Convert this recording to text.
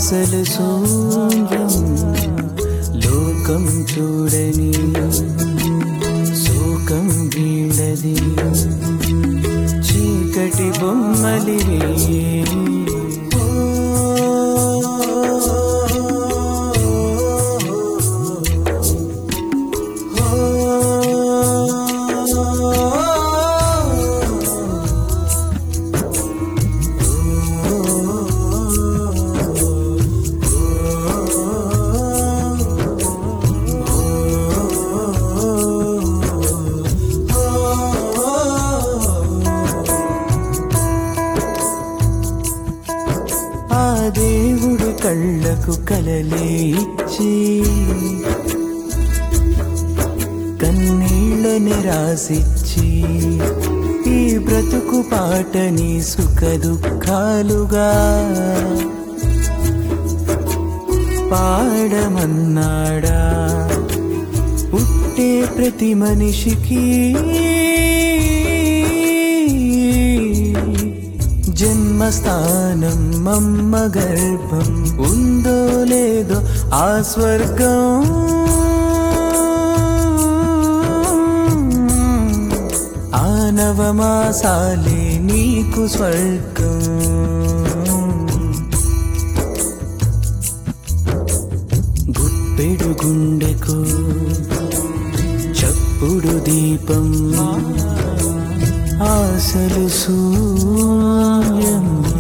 ఆశలు శూన్యం లోకం చూడని శోకం వీడది చీకటి బొమ్మలివే ఆ దేవుడు కళ్ళకు కలలే ఇచ్చి కన్నీళ్ళని రాసిచ్చి ఈ బ్రతుకు పాటని సుఖ దుఃఖాలుగా పాడమన్నాడా పుట్టే ప్రతి మనిషికి జన్మస్థానం మమ్మ గర్భం ఉందో లేదో ఆ స్వర్గం ఆనవమాసాలే నీకు స్వర్గం గుప్పెడు గుండెకు చప్పుడు దీపం ఆశలు శూన్యం